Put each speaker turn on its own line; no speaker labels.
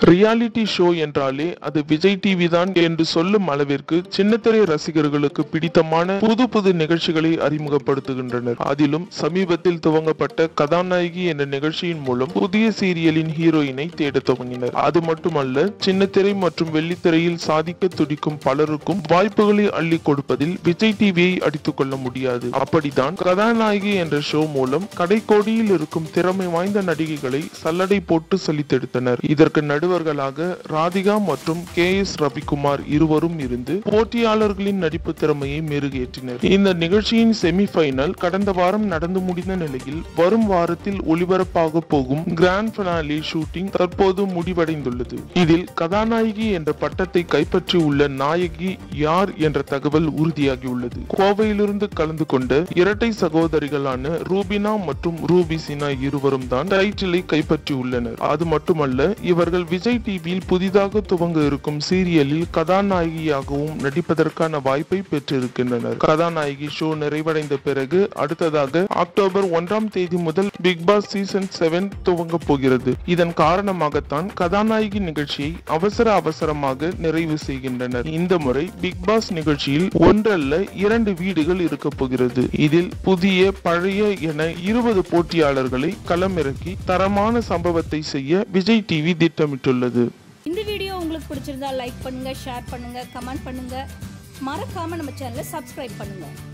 reality show என்றாலே அது Vijay TV தான் என்று சொல்லும் அளவிற்கு சின்னத்திரை ரசிகர்களுக்கு பிடித்தமான புது புது நிகழ்ச்சிகளை அறிமுகப்படுத்துகின்றனர் அதிலும் சமீபத்தில் துவங்கப்பட்ட கதாநாயகி என்ற நிகழ்ச்சியின் மூலம் புதிய சீரியலின் ஹீரோயினை தேடத் துவங்கினர் அது மட்டுமல்ல சின்னத்திரை மற்றும் வெள்ளித்திரையில் சாதிக்க துடிக்கும் பலருக்கும் வாய்ப்புகளை அள்ளி கொடுப்பதில் விஜய் டிவியை அடித்துக் கொள்ள முடியாது அப்படித்தான் கதாநாயகி என்ற ஷோ மூலம் கடைக்கோடியில் இருக்கும் திறமை வாய்ந்த நடிகைகளை சல்லடை போட்டு சலித்தெடுத்தனர் இதற்கு நடுவர்களாக ராதிகா மற்றும் கே எஸ் ரவிக்குமார் இருவரும் இருந்து போட்டியாளர்களின் நடிப்பு திறமையை மெருகேற்றினர் இந்த நிகழ்ச்சியின் செமிஃபைனல் கடந்த வாரம் நடந்து முடிந்த நிலையில் வரும் வாரத்தில் ஒளிபரப்பாக போகும் கிராண்ட் பினாலி ஷூட்டிங் தற்போது முடிவடைந்துள்ளது இதில் கதாநாயகி என்ற பட்டத்தை கைப்பற்றி உள்ள நாயகி யார் என்ற தகவல் உறுதியாகியுள்ளது கோவையிலிருந்து கலந்து கொண்ட இரட்டை சகோதரிகளான ரூபினா மற்றும் ரூபிசினா இருவரும் தான் டைட்டிலை கைப்பற்றியுள்ளனர் அது மட்டுமல்ல இவர்கள் விஜய் டிவியில் புதிதாக துவங்க இருக்கும் சீரியலில் கதாநாயகியாகவும் நடிப்பதற்கான வாய்ப்பை பெற்றிருக்கின்றனர் கதாநாயகி ஷோ நிறைவடைந்த பிறகு அடுத்ததாக அக்டோபர் ஒன்றாம் தேதி முதல் பிக் பாஸ் சீசன் செவன் துவங்க போகிறது இதன் காரணமாகத்தான் கதாநாயகி நிகழ்ச்சியை அவசர அவசரமாக நிறைவு செய்கின்றனர் இந்த முறை பிக் பாஸ் நிகழ்ச்சியில் ஒன்றல்ல இரண்டு வீடுகள் இருக்க போகிறது இதில் புதிய பழைய என இருபது போட்டியாளர்களை களமிறக்கி தரமான சம்பவத்தை செய்ய விஜய் டிவி திட்டமிட்டுள்ளது
இந்த வீடியோ உங்களுக்கு பிடிச்சிருந்தா லைக் பண்ணுங்க ஷேர் பண்ணுங்க கமெண்ட் பண்ணுங்க மறக்காம நம்ம சேனலை சப்ஸ்கிரைப் பண்ணுங்க